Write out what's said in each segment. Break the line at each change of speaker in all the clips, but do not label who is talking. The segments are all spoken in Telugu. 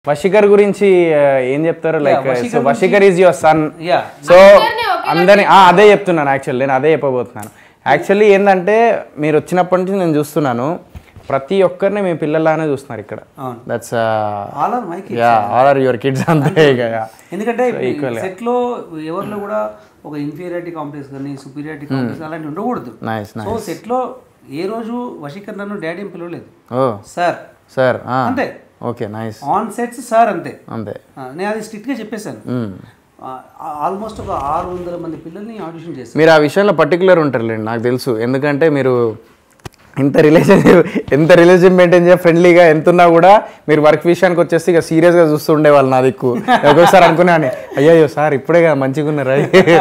వషికర్ గురించి ఆ, ఏం చెప్తారు like
Vashikar
so Vashikar is your son
yeah
so అందరిని ఆ, అదే చెప్తున్నాను యాక్చువల్లీ నేను అదే చెప్పబోతున్నాను యాక్చువల్లీ ఏంటంటే మీరు వచ్చినప్పటి నుంచి నేను చూస్తున్నాను ప్రతి ఒక్కరిని మీ పిల్లలానే చూస్తున్నారు ఇక్కడ
అవును.
That's
all are my
yeah all are your kids అంతే ఇక yeah.
ఎందుకంటే సెట్ లో ఎవరిలో కూడా ఒక ఇన్ఫీరియారిటీ కాంప్లెక్స్ కానీ సుపీరియారిటీ కాంప్లెక్స్ అలాంటివి ఉండకూడదు
నైస్
సో సెట్ లో ఏ రోజు వశీకర్ నన్ను డాడీ అని పిలవలేదు
ఓ
సార్
సార్
అంతే
okay nice
on sets sir అంతే
అంతే
ఆ, నేను అది స్ట్రిక్ట్ గా చెప్పేశాను ఆల్మోస్ట్ ఒక ఆరు వందల మంది పిల్లల్ని ఆడిషన్ చేశాను
మీరు ఆ విషయంలో పర్టికులర్ ఉంటారులేండి నాకు తెలుసు ఎందుకంటే మీరు ఎంత రిలేషన్ ఎంత రిలేషన్ మెయింటైన్ చేయ ఫ్రెండ్లీగా ఎంత ఉన్నా కూడా మీరు వర్క్ విషయానికి వచ్చేసి ఇక సీరియస్గా చూస్తూ ఉండేవాళ్ళు నా దిక్కు ఒక్కొక్కసారి అనుకున్నాను అయ్యో సార్ ఇప్పుడే కదా మంచిగా ఉన్నారు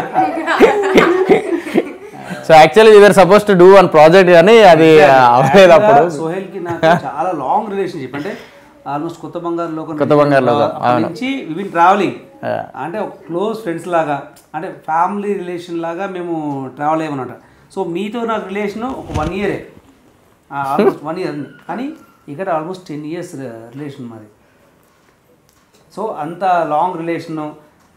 so actually you're supposed to do one project కానీ అది అవ్వలేదు అప్పుడు
సోహెల్ కి నాకు చాలా లాంగ్ రిలేషన్షిప్ అంటే ఆల్మోస్ట్ కొత్త బంగారు లోకం
కొత్త బంగారు లోకం,
అప్పటి నుంచి విన్ ట్రావెలింగ్ అంటే ఒక క్లోజ్ ఫ్రెండ్స్ లాగా అంటే ఫ్యామిలీ రిలేషన్ లాగా మేము ట్రావెల్ అయ్యామన్నమాట సో మీతో నాకు రిలేషన్ ఒక వన్ ఇయరే ఆల్మోస్ట్ వన్ ఇయర్ కానీ ఇక్కడ ఆల్మోస్ట్ టెన్ ఇయర్స్ రిలేషన్ మాది సో అంత లాంగ్ రిలేషను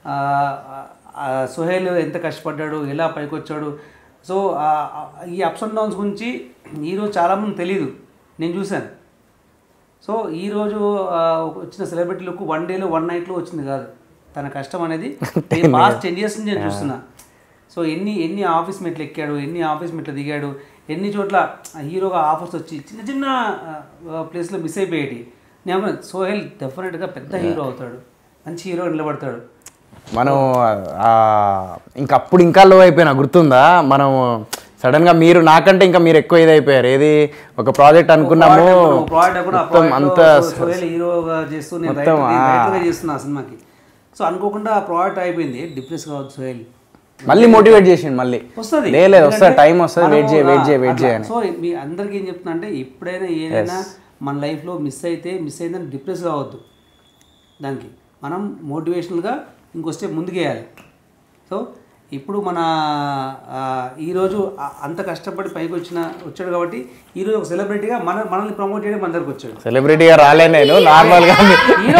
సుహేల్ ఎంత కష్టపడ్డాడు ఎలా పైకి వచ్చాడు సో ఆ, ఆ, ఈ అప్స్ అండ్ డౌన్స్ గురించి ఈరోజు చాలామంది తెలియదు నేను చూశాను సో ఈరోజు ఆ, వచ్చిన సెలబ్రిటీలకు వన్ డేలో వన్ నైట్లో వచ్చింది కాదు తన కష్టం అనేది పాస్ట్ టెన్ ఇయర్స్ నుంచి నేను చూస్తున్నా సో ఎన్ని ఎన్ని ఆఫీస్ మెట్లు ఎక్కాడు ఎన్ని ఆఫీస్ మెట్లు దిగాడు ఎన్ని చోట్ల హీరోగా ఆఫర్స్ వచ్చి చిన్న చిన్న ప్లేస్లో మిస్ అయిపోయేటి నేను అనుకున్నా, సోహెల్ డెఫినెట్గా పెద్ద హీరో అవుతాడు మంచి హీరో నిలబడతాడు
మనం ఆ, ఇంకా అప్పుడు ఇంకా లో అయిపోయినా గుర్తుందా మనం సడన్ గా మీరు నాకంటే ఇంకా మీరు ఎక్కువ ఇది అయిపోయారు ఏది ఒక ప్రాజెక్ట్ అనుకున్నాము
ప్రాజెక్ట్ కూడా
మొత్తం అంత
సోహెల్ హీరోగా చేస్తూ నేను
మొత్తం,
రైటర్-
ఆ.
రైటర్గా చేస్తున్నా ఆ సినిమాకి సో అనుకోకుండా ఆ ప్రాజెక్ట్ అయిపోయింది డిప్రెస్ కావచ్చు సోహెల్
మళ్ళీ మోటివేట్ చేసిండు మళ్ళీ
వస్తుంది
లేదు లేదు వస్తుంది టైం వస్తుంది వెయిట్ చేయి వెయిట్ చేయి వెయిట్ చేయని
సో మీ అందరికీ ఏం చెప్తున్నా అంటే ఎప్పుడైనా ఏదైనా మన లైఫ్లో మిస్ అయితే మిస్ అయిందని డిప్రెస్ కావద్దు దానికి మనం మోటివేషనల్గా ఇంకో స్టెప్ ముందుకేయాలి సో ఇప్పుడు మన ఆ, ఈరోజు ఆ- అంత కష్టపడి పైకి వచ్చిన వచ్చాడు కాబట్టి ఈరోజు ఒక సెలబ్రిటీగా మన మనల్ని ప్రమోట్ చేయడం మన దగ్గరకు వచ్చాడు
సెలబ్రిటీగా రాలే నేను నార్మల్ గా మీ-
hero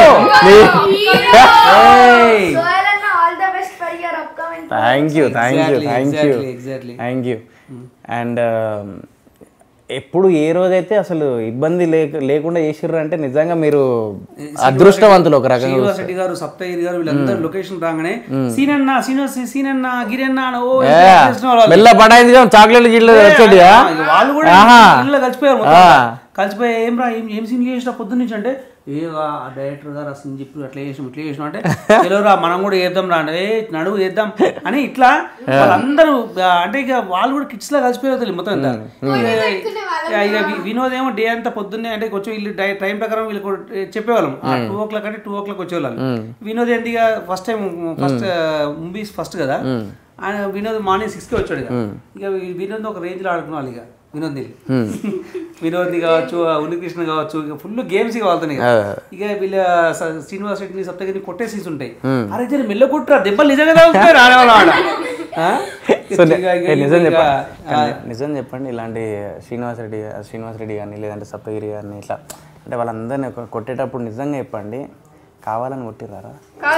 Sohail Anna, all the best for your upcoming
thank you thank you
Exactly,
thank you
exactly, exactly.
Thank you and ఎప్పుడు ఏ రోజైతే అసలు ఇబ్బంది లేక లేకుండా చేసిర్రు అంటే నిజంగా మీరు అదృష్టవంతులు ఒక రకంగా
శ్రీనివాస్ రెడ్డి గారు సప్తగిరి గారు వీళ్ళందరూ లొకేషన్ రాగానే సీనన్న శ్రీనివాస్ సీనన్న గిరన్న అని ఓ
ఏ,
ఎంత చేసిన వాళ్ళు.
మెల్ల పడాయింది చాక్లెట్ గిట్ల వచ్చేది
ఆ, ఇక వాళ్ళు కూడా
ఆహా.
ఇంట్లో కలిసిపోయారు మొత్తం.
ఆ.
కలిసిపోయి ఏం రా ఏం ఏం సీన్ చేసిన పొద్దున్న నుంచి అంటే ఏ ఆ డైరెక్టర్ గారు అసలు చెప్పి అట్లా చేసాం ఇట్లా చేసాం అంటే తెలియరా మనం కూడా చేద్దాం రా ఏ నడువు చేద్దాం అని ఇట్లా వాళ్ళందరూ ఆ, అంటే ఇక వాళ్ళు కూడా కిడ్స్ లా కలిసిపోయారు తెలియదు మొత్తం అంతా ఇక- ఇక వి- వినోద్ ఏమో డే అంతా పొద్దున్నే అంటే కొంచెం వీళ్ళు డై- టైం ప్రకారం వీళ్ళకి చెప్పేవాళ్ళం టూ ఓ క్లాక్ అంటే టూ ఓ క్లాక్ వచ్చేవాళ్ళు వినోద్ ఏంటిగా first time first movies first కదా ఆయన వినోద్ మార్నింగ్ సిక్స్కి వచ్చాడు ఇక ఇక వీ- వినోద్ ఒక రేంజ్లో ఆడుకున్నాను ఇక వినోద్ వినోద్ కావచ్చు ఆ ఉన్నికృష్ణ కావచ్చు ఇక ఫుల్ గేమ్స్ ఇక వాళ్ళతో ఇక ఇక వీళ్ళ స- శ్రీనివాస్ రెడ్డిని సప్తగిరిని కొట్టే సీన్స్ ఉంటాయి అరే జర మెల్ల కొట్టురా దెబ్బలు నిజంగా తాగుతారు ఆడేవాళ్ళు ఆడ ఆ?
సో
ఇక- ఇక-
ఏ, నిజం
ఇక-
చెప్పండి కానీ నిజం చెప్పండి ఇలాంటి శ్రీనివాస్ రెడ్డి శ్రీనివాస్ రెడ్డి కానీ లేదంటే సప్తగిరి గారిని ఇట్లా అంటే వాళ్ళందరినీ కొ- కొట్టేటప్పుడు నిజంగా చెప్పండి కావాలని కొట్టిర్రారా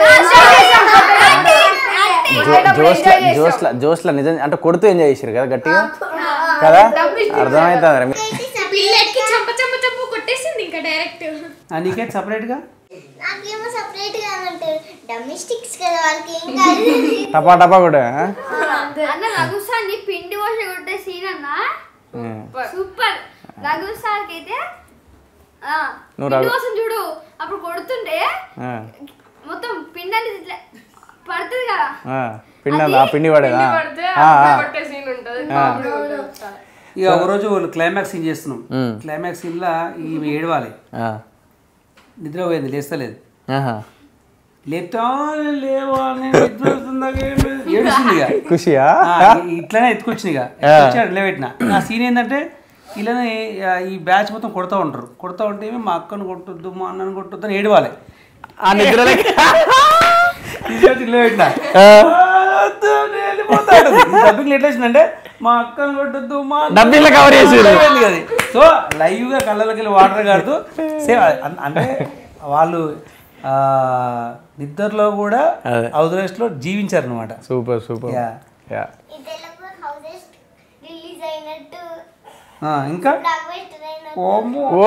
జోస్లా జోస్లా జోస్లా నిజం అంటే కొడుతూ ఎంజాయ్ చేసారు కదా గట్టిగా కదా అర్థమవుతుంది
పిల్లకి చంప చంప చంప కొట్టేసింది ఇంకా డైరెక్ట్
ఆ, నీకేం సపరేట్గా
నాకేమో సపరేట్ గా అంటే డొమెస్టిక్స్ కదా వాళ్ళకి ఏం కాదు
టపా టపా కూడా
అన్న రఘు సార్ని పిండి పోష కొట్టే సీన్ అన్న సూపర్ రఘు సార్కి అయితే ఆ,
నువ్వు
పిండి
రఘు-
పోసం చూడు అప్పుడు కొడుతుంటే మొత్తం పిండి అనేది ఇట్లా పడుతుంది కదా
పిండి ఆ పిండి పడేదా ఆ, ఆ.
ఇక ఒక రోజు క్లైమాక్స్ సీన్ చేస్తున్నాం క్లైమాక్స్ సీన్ లా ఈమె ఏడవాలి
ఆ.
నిద్ర పోయింది లేస్తలేదు
ఆహా.
లేపుతా లేవా నేను నిద్ర వస్తుందా? ఏడుస్తుంది ఇక
ఖుషియా
ఆ, ఇట్లానే ఎత్తుకొచ్చింది ఇక ఎత్తుకొచ్చాడు నిలబెట్టిన ఆ సీన్ ఏంటంటే ఇలానే ఆ, ఈ బ్యాచ్ మొత్తం కొడతా ఉంటారు కొడతా ఉంటే ఏమో మా అక్కను కొట్టొద్దు మా అన్నను కొట్టొద్దు అని ఏడవాలి
ఆ నిద్రలకి
తీసుకొచ్చి నిలబెట్టిన వద్దు, నేను వెళ్ళిపోతా అంటుంది. ఈ డబ్బింగ్ ఎట్లా వచ్చిందంటే మా అక్కను కొట్టొద్దు మా అన్నను
డబ్బింగ్లో cover చేసేది.
అయిపోయింది కదా. సో లైవ్ గా కళ్ళలోకి వెళ్ళి వాటర్ కాడుతూ సేమ్ అంటే వాళ్ళు ఆ, నిద్రలో కూడా
అదే.
హౌస్ అరెస్ట్ లో జీవించారు అనమాట
సూపర్ సూపర్
యా
యా
ఈ తెలుగు హౌసెస్ రిలీజ్ అయినట్టు
ఇంకా
బ్లాక్ బస్టర్ అయినట్టు
ఓమ్మో.
ఓ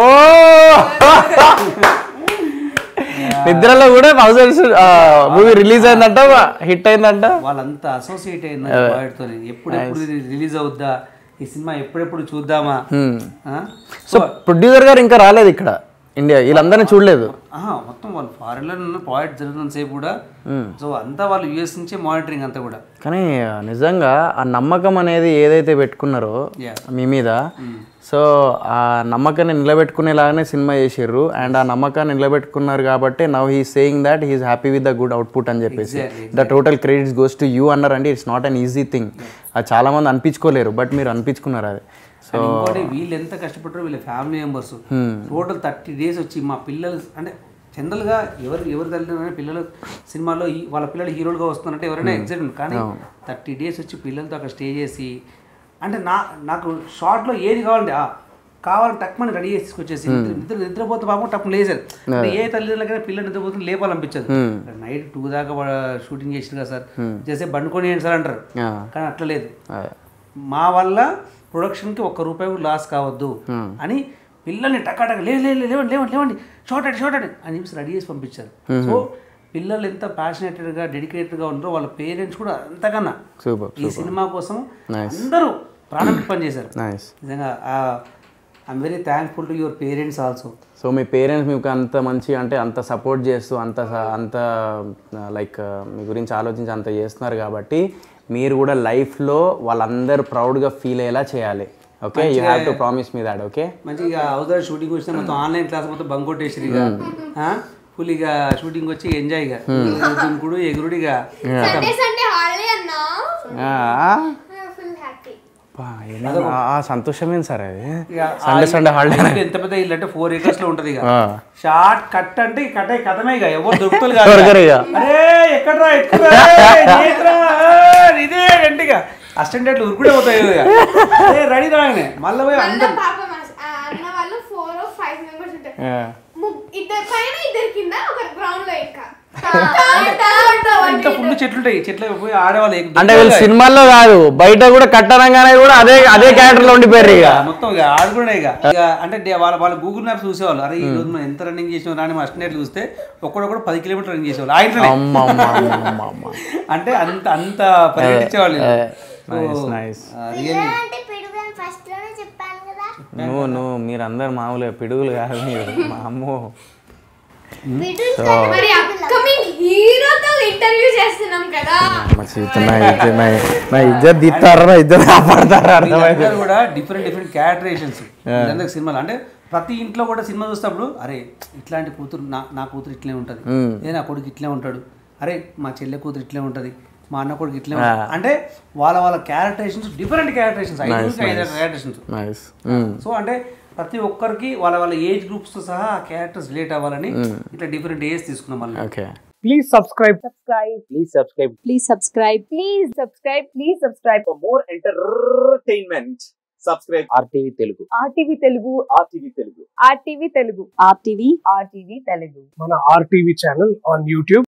నిద్రలో కూడా థౌసండ్స్ మూవీ రిలీజ్ అయిందంట హిట్ అయిందంట
వాళ్ళంతా అసోసియేట్ అయిన వాటితో ఎప్పుడెప్పుడు రిలీజ్ అవుద్దా ఈ సినిమా ఎప్పుడెప్పుడు చూద్దామా ఆ?
సో ప్రొడ్యూసర్ గారు ఇంకా రాలేదు ఇక్కడ ఇండియా వీళ్ళందరినీ చూడలేదు
ఆహా, మొత్తం వాళ్ళు ఫారెన్ లో ఉన్న ప్రాజెక్ట్ జరుగుతున్న సేపు కూడా సో అంతా వాళ్ళు యుఎస్ నుంచే మానిటరింగ్ అంతా కూడా
కానీ నిజంగా ఆ నమ్మకం అనేది ఏదైతే పెట్టుకున్నారో
Yeah.
మీ మీద సో ఆ నమ్మకాన్ని నిలబెట్టుకునేలాగానే సినిమా చేసిర్రు అండ్ ఆ నమ్మకాన్ని నిలబెట్టుకున్నారు కాబట్టి now he saying that he's happy with the good output అని చెప్పేసి the total credits goes to you అన్నారండి it's not an easy thing అది చాలా మంది అనిపించుకోలేరు బట్ మీరు అనిపించుకున్నారు అది సో
అండ్ ఇంకోటి వీళ్ళు ఎంత కష్టపడ్డారో వీళ్ళ family members total thirty days వచ్చి మా పిల్లలు అంటే జనరల్గా ఎవరు ఎవరు తల్లిదండ్రులు పిల్లలు సినిమాలో ఈ- వాళ్ళ పిల్లలు హీరోలుగా వస్తున్నారంటే ఎవరైనా ఎగ్జైట్ కానీ థర్టీ డేస్ వచ్చి పిల్లలతో అక్కడ స్టే చేసి అంటే నా నాకు షార్ట్లో ఏది కావాలంటే ఆ, కావాలని టక్మని రెడీ చేసి తీసుకొచ్చేసి నిద్ర నిద్ర నిద్రపోతే పాపం టక్కున లేచారు అంటే ఏ తల్లిదండ్రులకైనా పిల్లలు నిద్రపోతుంది లేపాలనిపించదు నైట్ టూ దాకా షూటింగ్ చేసిన కదా సార్ చేసే బండుకొని ఏంటి సార్ అంటారు
Yeah.
కానీ అట్లా లేదు
అదే.
మా వల్ల ప్రొడక్షన్కి ఒక్క రూపాయి కూడా లాస్ కావద్దు అని పిల్లల్ని టకాటక లేదు లేదు లేవండి లేవండి లేవండి షార్ట్ అండి షార్ట్ అండి అని చెప్పేసి రెడీ చేసి పంపించారు సో పిల్లలు ఎంత ప్యాషనేటెడ్గా డెడికేటెడ్గా ఉన్నారో వాళ్ళ పేరెంట్స్ కూడా అంతకన్నా
సూపర్
ఈ సినిమా కోసం అందరూ ప్రాణం పనిచేశారు
నైస్
నిజంగా I'm very thankful to your parents also
so మీ పేరెంట్స్ మీకు అంత మంచి అంటే అంత సపోర్ట్ చేస్తూ అంత స- అంత లైక్ మీ గురించి ఆలోచించి అంత చేస్తున్నారు కాబట్టి మీరు కూడా లైఫ్లో వాళ్ళందరూ ప్రౌడ్గా ఫీల్ అయ్యేలా చేయాలి okay you have to promise me that okay
మంచిగా అవుతారు షూటింగ్ వచ్చిన మొత్తం ఆన్లైన్ క్లాస్ మొత్తం బంక్ కొట్టేసారు ఇక ఫుల్ ఇక షూటింగ్ వచ్చి ఎంజాయ్ ఇక దుంకుడు ఎగురుడు ఇక
సండే సండే హాలిడే అన్నా ఫుల్ హ్యాపీ
ఆ సంతోషమేం సార్ అది
ఇక
సండే సండే హాలిడే
ఇల్లు ఎంత పెద్ద ఇల్లు అంటే ఫోర్ ఏకర్స్ లో ఉంటది ఇక షార్ట్ కట్ అంటే ఈ కట్ అయ్యి కథమే ఇక ఎవరు దొరుకుతుంది కాదు
దొరకరు ఇక.
అరే ఎక్కడ్రా ఎక్కడ్రా నేత్రా ఇదే అంటే ఇక అసిస్టెంట్ ఉరుకుడే పోతాయి ఇక అరే రెడీ రాగానే మళ్ళీ పోయి
మళ్ళీ
అందరు
పాపం ఆ అన్న వాళ్ళు ఫోర్ ఫైవ్ మెంబర్స్ ఉంటారు ముగ్- ఇద్దరు పైన ఇద్దరు కింద ఒక గ్రౌండ్ లో ఇంకా
ఇంకా ఫుల్ చెట్లు ఉంటాయి చెట్లు పోయి ఆడేవాళ్ళు ఎక్కు-
అంటే వీళ్ళు సినిమాల్లో కాదు బయట కూడా కట్టనంగానే కూడా అదే అదే క్యారెక్టర్ లో ఉండిపోయారు ఇక
మొత్తం ఇక ఆడుకునే ఇక ఇక అంటే డే- వాళ్ళ వాళ్ళ గూగుల్ మ్యాప్స్ చూసేవాళ్ళు అరే ఈ రోజు మనం ఎంత రన్నింగ్ చేసాం రాని మా అసిస్టెంట్ చూస్తే ఒక్కడొక్కడు పది కిలోమీటర్ రన్నింగ్ చేసేవాళ్ళు ఆ ఇంట్లోనే.
అమ్మ అమ్మ అమ్మ అమ్మ అమ్మ
అంటే అంత అంత పరిగెట్టించేవాళ్ళు
నైస్ నైస్
రియల్లీ
అంటే పిడుగు అని ఫస్ట్ లోనే చెప్పాను కదా
నువ్వు నువ్వు మీరందరు మామూలుగా పిడుగులు కాదు మీరు మా అమ్మో
పిడుగు
మరి అప్కమింగ్ హీరోతో ఇంటర్వ్యూ చేస్తున్నాం కదా
మా జీవితం నా ఇజ్జత్ నా నా ఇజ్జత్ తీస్తారా నా ఇజ్జత్ కాపాడతారా అర్థమైంది
వీళ్ళందరూ కూడా డిఫరెంట్ డిఫరెంట్ క్యారెక్టరేషన్స్ వీళ్ళందరికి సినిమాలు అంటే ప్రతి ఇంట్లో కూడా సినిమా చూసినప్పుడు అరే ఇట్లాంటి కూతురు నా నా కూతురు ఇట్లే ఉంటుంది ఏ నా కొడుకు ఇట్లే ఉంటాడు అరే మా చెల్లె కూతురు ఇట్లే ఉంటుంది మా అన్న కొడుకు ఇట్లే ఉంటాడు అంటే వాళ్ళ వాళ్ళ క్యారెక్టరేషన్స్ డిఫరెంట్ క్యారెక్టరేషన్స్ ఐదు నుంచి ఐదు క్యారెక్టరేషన్స్
నైస్
సో అంటే ప్రతి ఒక్కరికి వాళ్ళ వాళ్ళ ఏజ్ గ్రూప్స్ తో సహా ఆ క్యారెక్టర్స్ రిలేట్ అవ్వాలని ఇట్లా డిఫరెంట్ ఏజ్ తీసుకున్నాం మళ్ళీ
okay
Please subscribe.
subscribe
Please subscribe
please subscribe please subscribe please subscribe
for more entertainment. Subscribe RTV Telugu.
RTV Telugu
RTV Telugu.
RTV Telugu RTV RTV Telugu
మన ఆర్టీవీ ఛానల్ ఆన్ యూట్యూబ్